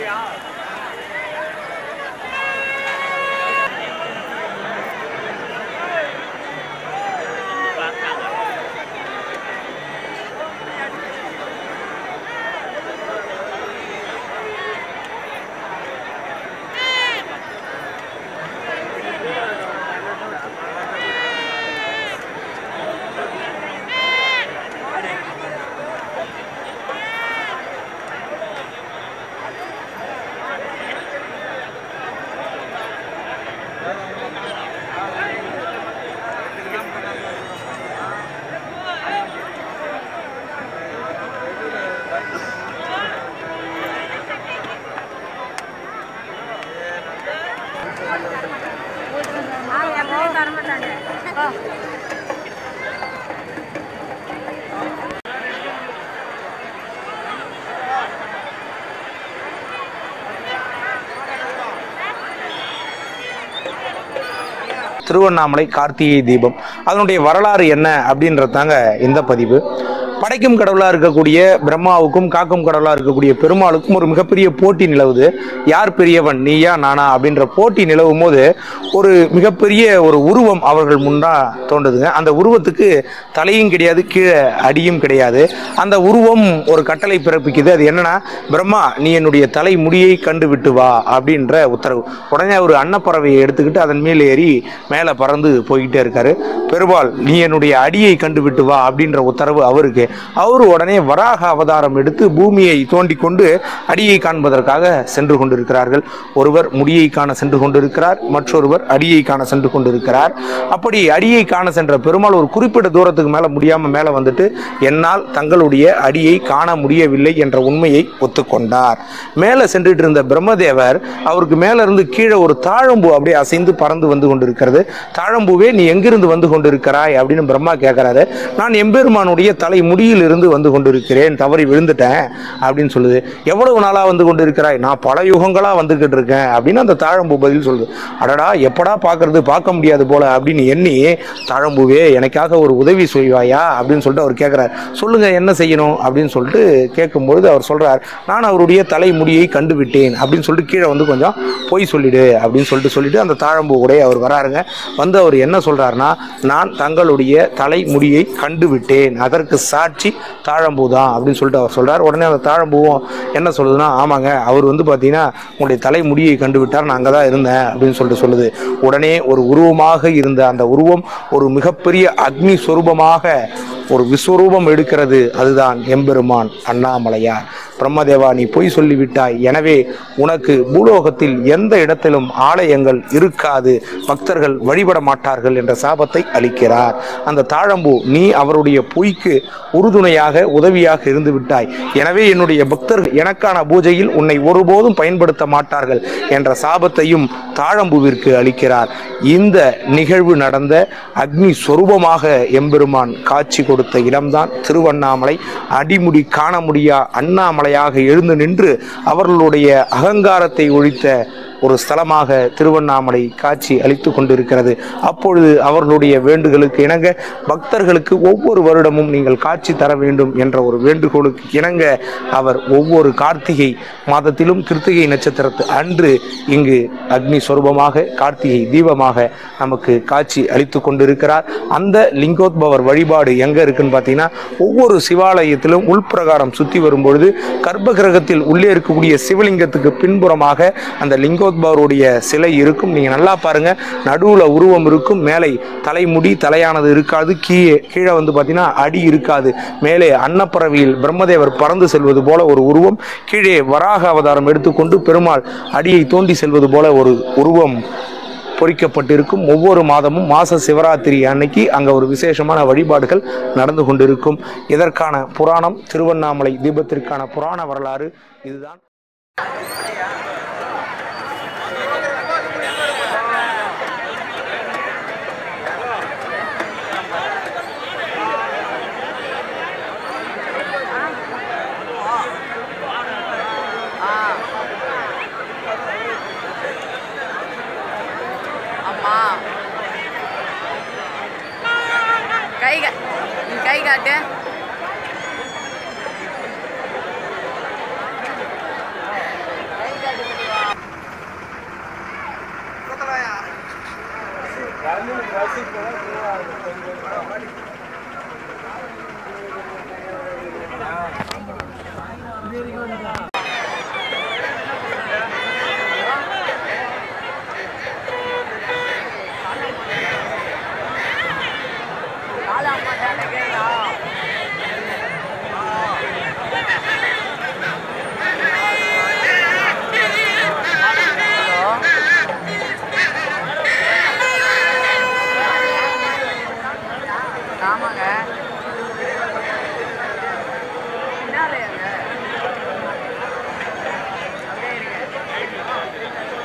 திருவண்ணாமலை கார்த்திகை தீபம் அதனுடைய வரலாறு என்ன அப்படின்றதாங்க இந்த பதிவு படைக்கும் கடவுளாக இருக்கக்கூடிய பிரம்மாவுக்கும் காக்கும் கடவுளாக இருக்கக்கூடிய பெருமாளுக்கும் ஒரு மிகப்பெரிய போட்டி நிலவுது யார் பெரியவன் நீயா நானா அப்படின்ற போட்டி நிலவும் போது ஒரு மிகப்பெரிய ஒரு உருவம் அவர்கள் முன்னா தோன்றுதுங்க அந்த உருவத்துக்கு தலையும் கிடையாது கீழே அடியும் கிடையாது அந்த உருவம் ஒரு கட்டளை பிறப்பிக்குது அது என்னன்னா பிரம்மா நீ என்னுடைய தலை முடியை கண்டு விட்டு வா அப்படின்ற உத்தரவு உடனே ஒரு அன்னப்பறவையை எடுத்துக்கிட்டு அதன் மேல் ஏறி மேலே பறந்து போய்கிட்டே இருக்காரு பெருமாள் நீ என்னுடைய அடியை கண்டு விட்டு வா அப்படின்ற உத்தரவு அவருக்கு அவர் உடனே வராக அவதாரம் எடுத்து பூமியை தோண்டி கொண்டு அடியை காண்பதற்காக சென்று கொண்டிருக்கிறார்கள் ஒருவர் முடியை காண சென்று கொண்டிருக்கிறார் மற்றொருவர் அடியை காண சென்று கொண்டிருக்கிறார் அப்படி அடியை காண சென்ற பெருமாள் ஒரு குறிப்பிட்ட தூரத்துக்கு மேலே முடியாம மேலே வந்துட்டு என்னால் தங்களுடைய அடியை காண முடியவில்லை என்ற உண்மையை ஒத்துக்கொண்டார் மேலே சென்றுட்டு இருந்த பிரம்மதேவர் அவருக்கு மேலே இருந்து கீழே ஒரு தாழம்பூ அப்படியே அசைந்து பறந்து வந்து கொண்டிருக்கிறது தாழம்பூவே நீ எங்கிருந்து வந்து கொண்டிருக்கிறாய் அப்படின்னு பிரம்மா கேட்கிறாரு நான் எம்பெருமானுடைய தலை முடியிலிருந்து வந்து கொண்டிருக்கிறேன் தவறி விழுந்துட்டேன் அப்படின்னு சொல்லுது எவ்வளவு நாளா வந்து கொண்டிருக்கிறாய் நான் பல யுகங்களா வந்துகிட்டு இருக்கேன் அப்படின்னு அந்த தாழம்பூ பதில் சொல்லுது அடடா எப்படா பார்க்கறது பார்க்க முடியாது போல அப்படின்னு எண்ணி தாழம்பூவே எனக்காக ஒரு உதவி செய்வாயா அப்படின்னு சொல்லிட்டு அவர் கேட்குறார் சொல்லுங்க என்ன செய்யணும் அப்படின்னு சொல்லிட்டு கேட்கும்பொழுது அவர் சொல்றார் நான் அவருடைய தலை முடியை கண்டுவிட்டேன் அப்படின்னு சொல்லிட்டு கீழே வந்து கொஞ்சம் பொய் சொல்லிடு அப்படின்னு சொல்லிட்டு சொல்லிட்டு அந்த தாழம்பூ கூட அவர் வராருங்க வந்து அவர் என்ன சொல்றாருன்னா நான் தங்களுடைய தலை முடியை கண்டுவிட்டேன் அதற்கு சாட்சி தாழம்பூ தான் அப்படின்னு சொல்லிட்டு அவர் சொல்றார் உடனே அந்த தாழம்பூவும் என்ன சொல்லுதுன்னா ஆமாங்க அவர் வந்து பார்த்தீங்கன்னா உங்களுடைய தலை முடியை கண்டுவிட்டார் நான் அங்கே தான் இருந்தேன் அப்படின்னு சொல்லிட்டு சொல்லுது உடனே ஒரு உருவமாக இருந்த அந்த உருவம் ஒரு மிகப்பெரிய அக்னி சொரூபமாக ஒரு விஸ்வரூபம் எடுக்கிறது அதுதான் எம்பெருமான் அண்ணாமலையார் பிரம்மதேவா நீ பொய் சொல்லிவிட்டாய் எனவே உனக்கு பூலோகத்தில் எந்த இடத்திலும் ஆலயங்கள் இருக்காது பக்தர்கள் வழிபட மாட்டார்கள் என்ற சாபத்தை அளிக்கிறார் அந்த தாழம்பூ நீ அவருடைய பொய்க்கு உறுதுணையாக உதவியாக இருந்து விட்டாய் எனவே என்னுடைய பக்தர்கள் எனக்கான பூஜையில் உன்னை ஒருபோதும் பயன்படுத்த மாட்டார்கள் என்ற சாபத்தையும் தாழம்பூவிற்கு அளிக்கிறார் இந்த நிகழ்வு நடந்த அக்னி சொரூபமாக எம்பெருமான் காட்சி கொடுத்த இடம்தான் திருவண்ணாமலை அடிமுடி காண முடியா அண்ணாமலையாக எழுந்து நின்று அவர்களுடைய அகங்காரத்தை ஒழித்த ஒரு ஸ்தலமாக திருவண்ணாமலை காட்சி அளித்து கொண்டிருக்கிறது அப்பொழுது அவர்களுடைய வேண்டுகளுக்கு இணங்க பக்தர்களுக்கு ஒவ்வொரு வருடமும் நீங்கள் காட்சி தர வேண்டும் என்ற ஒரு வேண்டுகோளுக்கு இணங்க அவர் ஒவ்வொரு கார்த்திகை மாதத்திலும் கிருத்திகை நட்சத்திரத்து அன்று இங்கு அக்னி சொரூபமாக கார்த்திகை தீபமாக நமக்கு காட்சி அளித்து கொண்டிருக்கிறார் அந்த லிங்கோத்பவர் வழிபாடு எங்க இருக்குன்னு பார்த்தீங்கன்னா ஒவ்வொரு சிவாலயத்திலும் உள்பிரகாரம் சுற்றி வரும்பொழுது கர்ப்ப கிரகத்தில் உள்ளே இருக்கக்கூடிய சிவலிங்கத்துக்கு பின்புறமாக அந்த லிங்கோத்பவருடைய சிலை இருக்கும் நீங்க நல்லா பாருங்க நடுவுல உருவம் இருக்கும் மேலே தலைமுடி தலையானது இருக்காது கீழே கீழே வந்து பார்த்தீங்கன்னா அடி இருக்காது மேலே அன்னப்பறவையில் பிரம்மதேவர் பறந்து செல்வது போல ஒரு உருவம் கீழே வராக அவதாரம் எடுத்துக்கொண்டு பெருமாள் அடியை தோண்டி செல்வது போல ஒரு உருவம் பொறிக்கப்பட்டிருக்கும் ஒவ்வொரு மாதமும் மாச சிவராத்திரி அன்னைக்கு அங்க ஒரு விசேஷமான வழிபாடுகள் நடந்து கொண்டிருக்கும் இதற்கான புராணம் திருவண்ணாமலை தீபத்திற்கான புராண வரலாறு இதுதான் அம்மா கை கா- நீ கை காட்டு கை ஆமாங்க பின்னாலேயாங்க அப்படியே இருங்க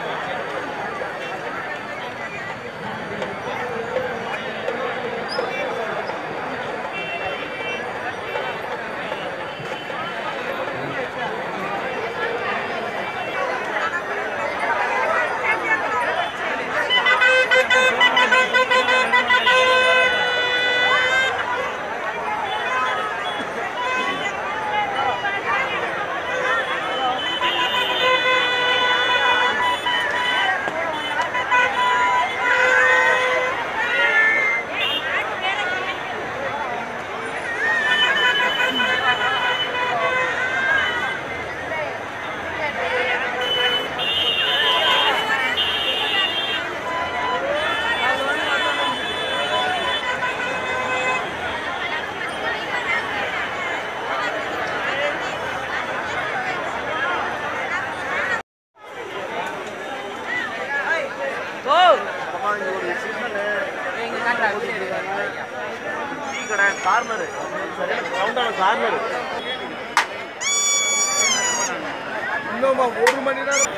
ஒரு மணி நேரம்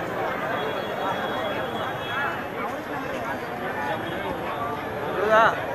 இதுதான்